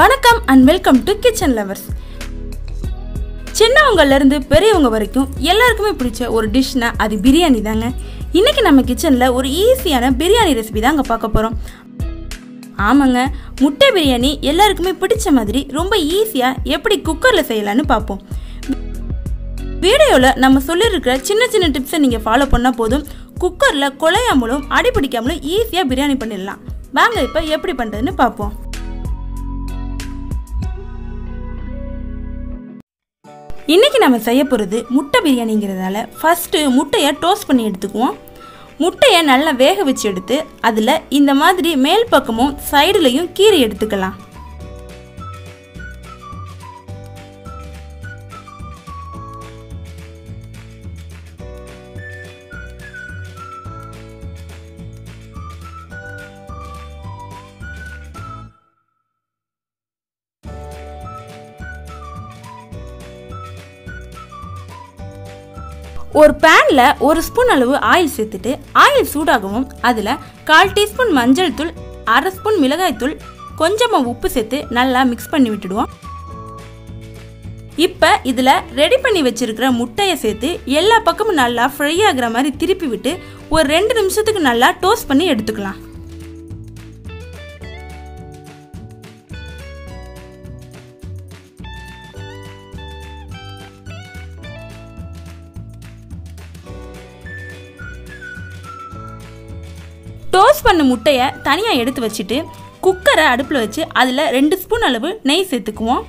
வணக்கம் and welcome to kitchen lovers சின்னவங்கள்ல இருந்து பெரியவங்க வரைக்கும் எல்லாருக்குமே பிடிச்ச ஒரு டிஷ்னா அது பிரியாணி தாங்க இன்னைக்கு நம்ம கிச்சனில் ஒரு ஈஸியான பிரியாணி ரெசிபி தாங்க பார்க்க போகிறோம் ஆமாங்க முட்டை பிரியாணி எல்லாருக்குமே பிடிச்ச மாதிரி ரொம்ப ஈஸியாக எப்படி குக்கரில் செய்யலான்னு பார்ப்போம் வீடியோவில் நம்ம சொல்லியிருக்கிற சின்ன சின்ன டிப்ஸை நீங்கள் ஃபாலோ பண்ணால் போதும் குக்கரில் குழையாமலும் அடி பிடிக்காமலும் ஈஸியாக பிரியாணி பண்ணிடலாம் வாங்க இப்போ எப்படி பண்ணுறதுன்னு பார்ப்போம் இன்றைக்கி நம்ம செய்ய போகிறது முட்டை பிரியாணிங்கிறதால ஃபஸ்ட்டு முட்டையை டோஸ்ட் பண்ணி எடுத்துக்குவோம் முட்டையை நல்லா வேக வச்சு எடுத்து அதில் இந்த மாதிரி மேல் பக்கமும் சைடுலையும் கீரை எடுத்துக்கலாம் ஒரு பேனில் ஒரு ஸ்பூன் அளவு ஆயில் சேர்த்துட்டு ஆயில் சூடாகவும் அதில் கால் டீஸ்பூன் மஞ்சள் தூள் அரை ஸ்பூன் மிளகாய் தூள் கொஞ்சமாக உப்பு சேர்த்து நல்லா மிக்ஸ் பண்ணி விட்டுடுவோம் இப்போ இதில் ரெடி பண்ணி வச்சிருக்கிற முட்டையை சேர்த்து எல்லா பக்கமும் நல்லா ஃப்ரை ஆகுற மாதிரி திருப்பி விட்டு ஒரு ரெண்டு நிமிஷத்துக்கு நல்லா டோஸ்ட் பண்ணி எடுத்துக்கலாம் டோஸ்ட் பண்ண முட்டையை தனியாக எடுத்து வச்சுட்டு குக்கரை அடுப்பில் வச்சு அதில் ரெண்டு ஸ்பூன் அளவு நெய் சேர்த்துக்குவோம்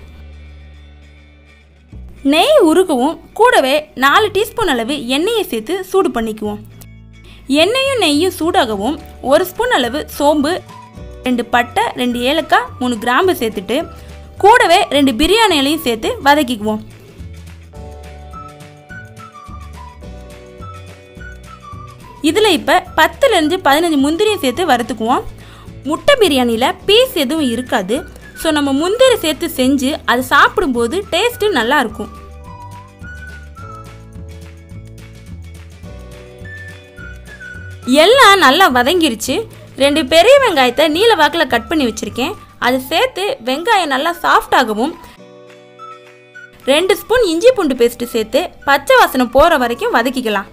நெய் உருகவும் கூடவே நாலு டீஸ்பூன் அளவு எண்ணெயை சேர்த்து சூடு பண்ணிக்குவோம் எண்ணெயும் நெய்யும் சூடாகவும் ஒரு ஸ்பூன் அளவு சோம்பு ரெண்டு பட்டை ரெண்டு ஏலக்காய் மூணு கிராம்பு சேர்த்துட்டு கூடவே ரெண்டு பிரியாணி இலையும் சேர்த்து வதக்கிக்குவோம் இதில் இப்போ பத்துலேருந்து பதினஞ்சு முந்திரியும் சேர்த்து வறுத்துக்குவோம் முட்டை பிரியாணியில் பீஸ் எதுவும் இருக்காது ஸோ நம்ம முந்திரி சேர்த்து செஞ்சு அது சாப்பிடும்போது டேஸ்ட்டு நல்லா இருக்கும் எல்லாம் நல்லா வதங்கிருச்சு ரெண்டு பெரிய வெங்காயத்தை நீல வாக்கில் கட் பண்ணி வச்சுருக்கேன் அது சேர்த்து வெங்காயம் நல்லா சாஃப்ட் ஆகவும் ரெண்டு ஸ்பூன் இஞ்சி பூண்டு பேஸ்ட்டு சேர்த்து பச்சை வாசனை போகிற வரைக்கும் வதக்கிக்கலாம்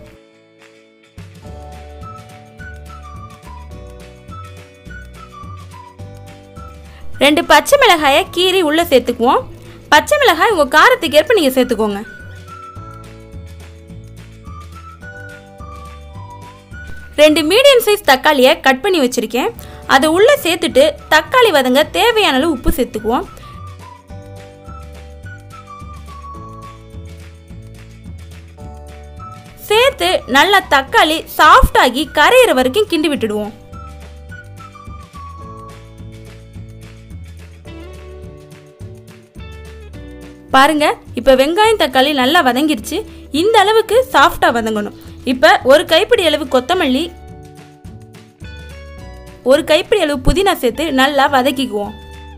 ரெண்டு பச்சை மிளகாயை கீறி உள்ளே சேர்த்துக்குவோம் பச்சை மிளகாய் உங்கள் காரத்துக்கு ஏற்ப நீங்கள் சேர்த்துக்கோங்க ரெண்டு மீடியம் சைஸ் தக்காளியை கட் பண்ணி வச்சுருக்கேன் அதை உள்ளே சேர்த்துட்டு தக்காளி வதங்க தேவையான அளவு உப்பு சேர்த்துக்குவோம் சேர்த்து நல்லா தக்காளி சாஃப்ட் ஆகி கரையிற வரைக்கும் கிண்டி விட்டுடுவோம் பாருங்க இப்போ வெங்காயம் தக்காளி நல்லா வதங்கிருச்சு இந்த அளவுக்கு சாஃப்டாக வதங்கணும் இப்போ ஒரு கைப்பிடி அளவு கொத்தமல்லி ஒரு கைப்பிடி அளவு புதினா சேர்த்து நல்லா வதக்கிக்குவோம்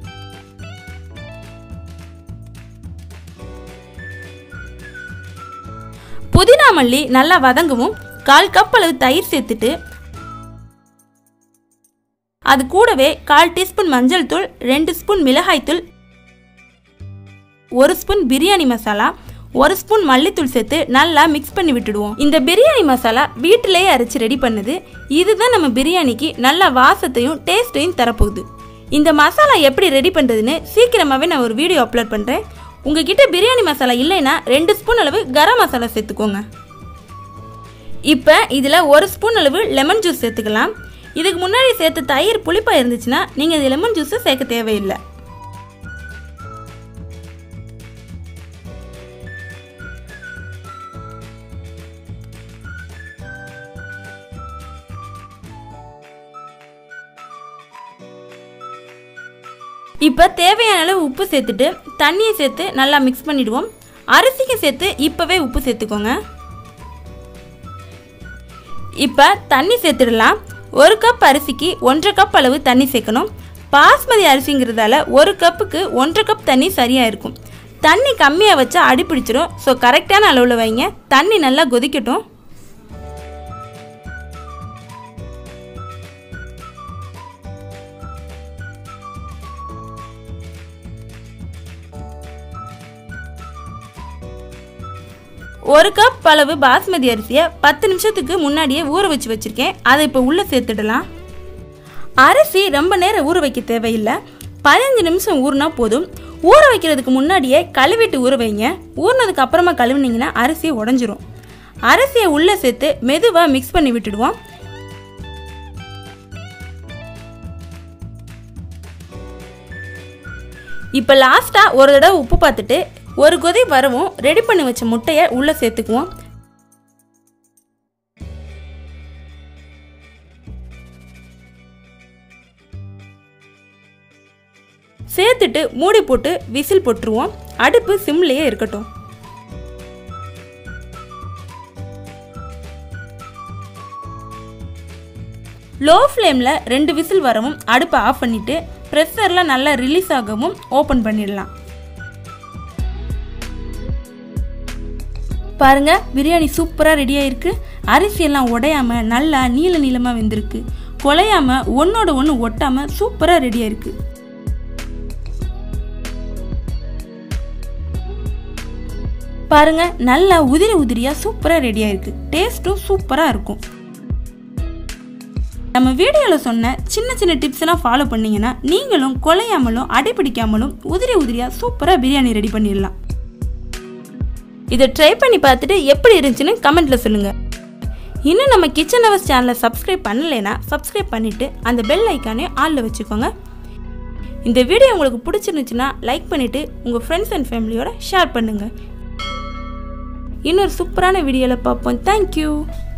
புதினா மல்லி நல்லா வதங்கவும் கால் கப் அளவு தயிர் சேர்த்துட்டு அது கூடவே கால் டீஸ்பூன் மஞ்சள் தூள் ரெண்டு ஸ்பூன் மிளகாய் தூள் ஒரு ஸ்பூன் பிரியாணி மசாலா ஒரு ஸ்பூன் மல்லித்தூள் சேர்த்து நல்லா மிக்ஸ் பண்ணி விட்டுடுவோம் இந்த பிரியாணி மசாலா வீட்டிலேயே அரைச்சி ரெடி பண்ணுது இதுதான் நம்ம பிரியாணிக்கு நல்ல வாசத்தையும் டேஸ்ட்டையும் தரப்போகுது இந்த மசாலா எப்படி ரெடி பண்ணுறதுன்னு சீக்கிரமாகவே நான் ஒரு வீடியோ அப்லோட் பண்ணுறேன் உங்ககிட்ட பிரியாணி மசாலா இல்லைன்னா ரெண்டு ஸ்பூன் அளவு கரம் மசாலா சேர்த்துக்கோங்க இப்போ இதில் ஒரு ஸ்பூன் அளவு லெமன் ஜூஸ் சேர்த்துக்கலாம் இதுக்கு முன்னாடி சேர்த்து தயிர் புளிப்பாக இருந்துச்சுன்னா நீங்கள் இது லெமன் ஜூஸை சேர்க்க தேவையில்லை இப்போ தேவையான அளவு உப்பு சேர்த்துட்டு தண்ணியை சேர்த்து நல்லா மிக்ஸ் பண்ணிடுவோம் அரிசிக்கு சேர்த்து இப்போவே உப்பு சேர்த்துக்கோங்க இப்போ தண்ணி சேர்த்துடலாம் ஒரு கப் அரிசிக்கு ஒன்றரை கப் அளவு தண்ணி சேர்க்கணும் பாஸ்மதி அரிசிங்கிறதால ஒரு கப்புக்கு ஒன்றரை கப் தண்ணி சரியாக இருக்கும் தண்ணி கம்மியாக வச்சா அடி பிடிச்சிரும் ஸோ கரெக்டான அளவில் வைங்க தண்ணி நல்லா கொதிக்கட்டும் ஒரு கப் அளவு பாஸ்மதி அரிசியை பத்து நிமிஷத்துக்கு முன்னாடியே ஊற வச்சு வச்சுருக்கேன் அதை இப்போ உள்ளே சேர்த்துடலாம் அரிசி ரொம்ப நேரம் ஊற வைக்க தேவையில்லை பதினஞ்சு நிமிஷம் ஊறினா போதும் ஊற வைக்கிறதுக்கு முன்னாடியே கழுவிட்டு ஊற வைங்க ஊறினதுக்கு அப்புறமா கழுவுனீங்கன்னா அரிசி உடஞ்சிரும் அரிசியை உள்ளே சேர்த்து மெதுவாக மிக்ஸ் பண்ணி விட்டுடுவோம் இப்போ லாஸ்ட்டாக ஒரு தடவை உப்பு பார்த்துட்டு ஒரு கொதி வரவும் ரெடி பண்ணி வச்ச முட்டையை உள்ளே சேர்த்துக்குவோம் சேர்த்துட்டு மூடி போட்டு விசில் போட்டுருவோம் அடுப்பு சிம்லேயே இருக்கட்டும் லோ ஃப்ளேமில் ரெண்டு விசில் வரவும் அடுப்பை ஆஃப் பண்ணிவிட்டு ப்ரெஷரில் நல்லா ரிலீஸ் ஆகவும் ஓப்பன் பண்ணிடலாம் பாருங்க பிரியாணி சூப்பராக ரெடி ஆயிருக்கு அரிசியெல்லாம் உடையாம நல்லா நீள நீளமாக வெந்திருக்கு குலையாம ஒன்னோட ஒன்று ஒட்டாம சூப்பராக ரெடி ஆயிருக்கு பாருங்க நல்லா உதிரி உதிரியாக சூப்பராக ரெடி ஆயிருக்கு டேஸ்ட்டும் சூப்பராக இருக்கும் நம்ம வீடியோவில் சொன்ன சின்ன சின்ன டிப்ஸ் எல்லாம் ஃபாலோ பண்ணீங்கன்னா நீங்களும் குலையாமலும் அடிப்பிடிக்காமலும் உதிரி உதிரியாக சூப்பராக பிரியாணி ரெடி பண்ணிடலாம் இதை ட்ரை பண்ணி பார்த்துட்டு எப்படி இருந்துச்சுன்னு கமெண்ட்டில் சொல்லுங்கள் இன்னும் நம்ம கிச்சன் ஹவர்ஸ் சேனலை சப்ஸ்கிரைப் பண்ணலைன்னா சப்ஸ்கிரைப் பண்ணிவிட்டு அந்த பெல் ஐக்கானே ஆளில் வச்சுக்கோங்க இந்த வீடியோ உங்களுக்கு பிடிச்சிருந்துச்சுன்னா லைக் பண்ணிவிட்டு உங்கள் ஃப்ரெண்ட்ஸ் அண்ட் ஃபேமிலியோட ஷேர் பண்ணுங்கள் இன்னொரு சூப்பரான வீடியோவில் பார்ப்போம் தேங்க்யூ